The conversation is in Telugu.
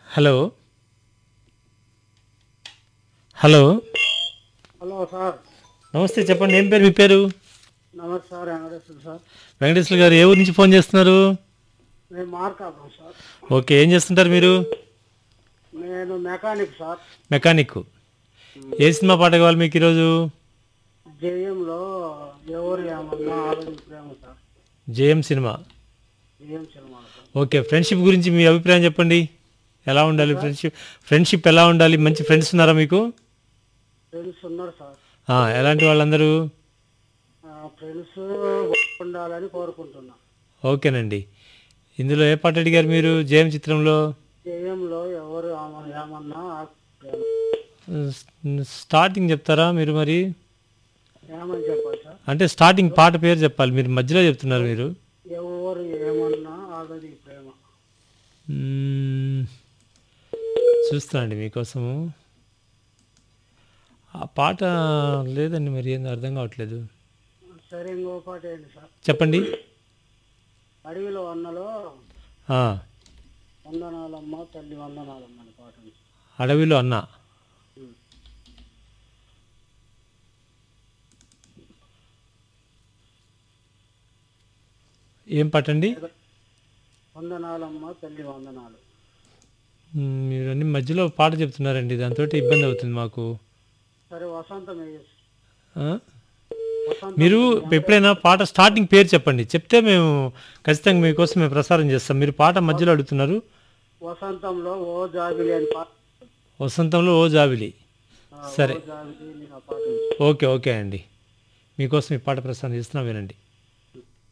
హలో హలో హలో సార్ నమస్తే చెప్పండి ఏం పేరు మీ పేరు నమస్తే సార్ వెంకటేశ్వర సార్ వెంకటేశ్వర గారు ఏ ఊరు నుంచి ఫోన్ చేస్తున్నారు మేము మార్కాపురం సార్ ఓకే ఏం చేస్తుంటారు మీరు నేను మెకానిక్ సార్ మెకానిక్ ఏ సినిమా పాట కావాలి మీకు ఈరోజు జేఎంలో ఎవరు ఏమన్నా ఆలోచన ప్రేమ సార్ జేఎం సినిమా జేఎం సినిమా సార్ ఓకే ఫ్రెండ్షిప్ గురించి మీ అభిప్రాయం చెప్పండి ఎలా ఉండాలి ఫ్రెండ్షిప్ ఫ్రెండ్షిప్ ఎలా ఉండాలి మంచి ఫ్రెండ్స్ ఉన్నారా మీకు ఫ్రెండ్స్ ఉన్నారు సార్ ఆ, ఎలాంటి వాళ్ళందరూ ఫ్రెండ్స్ ఉండాలని కోరుకుంటున్నా ఓకేనండి ఇందులో ఏ పాట అడిగారు మీరు జేఎం చిత్రంలో జేఎంలో ఎవరు ఏమ- ఏమన్నా ప్రేమ స్టార్టింగ్ చెప్తారా మీరు మరి ఏమని చెప్పాలి సార్ అంటే స్టార్టింగ్ పాట పేరు చెప్పాలి మీరు మధ్యలో చెప్తున్నారు మీరు ఎవరు ఏమన్నా ఆగది ప్రేమ మ్మ్. చూస్తానండి మీకోసము ఆ పాట లేదండి మరి ఏందో అర్థం కావట్లేదు సరే ఇంకో పాట ఏంటి సార్ చెప్పండి అడవిలో అన్నలో ఆ, వందనాలమ్మ తల్లి వందనాలమ్మ అని పాట ఉంది. అడవిలో అన్న ఏం పాట అండి వందనాలమ్మ తల్లి వందనాలు మ్మ్, మీరు అన్ని మధ్యలో పాట చెప్తున్నారండి దాంతో ఇబ్బంది అవుతుంది మాకు సరే వసంతం వేయస్ ఆ? వసంతం మీరు ఎప్పుడైనా పాట స్టార్టింగ్ పేరు చెప్పండి చెప్తే మేము ఖచ్చితంగా మీకోసం మేము ప్రసారం చేస్తాం మీరు పాట మధ్యలో అడుగుతున్నారు వసంతంలో ఓ జాబిలి అని పాట వసంతంలో ఓ జాబిలి ఆ, సరే. ఓ జాబిలి అని ఆ పాట ఉంది. ఓకే ఓకే అండి మీకోసం ఈ పాట ప్రసారం చేస్తున్నా వినండి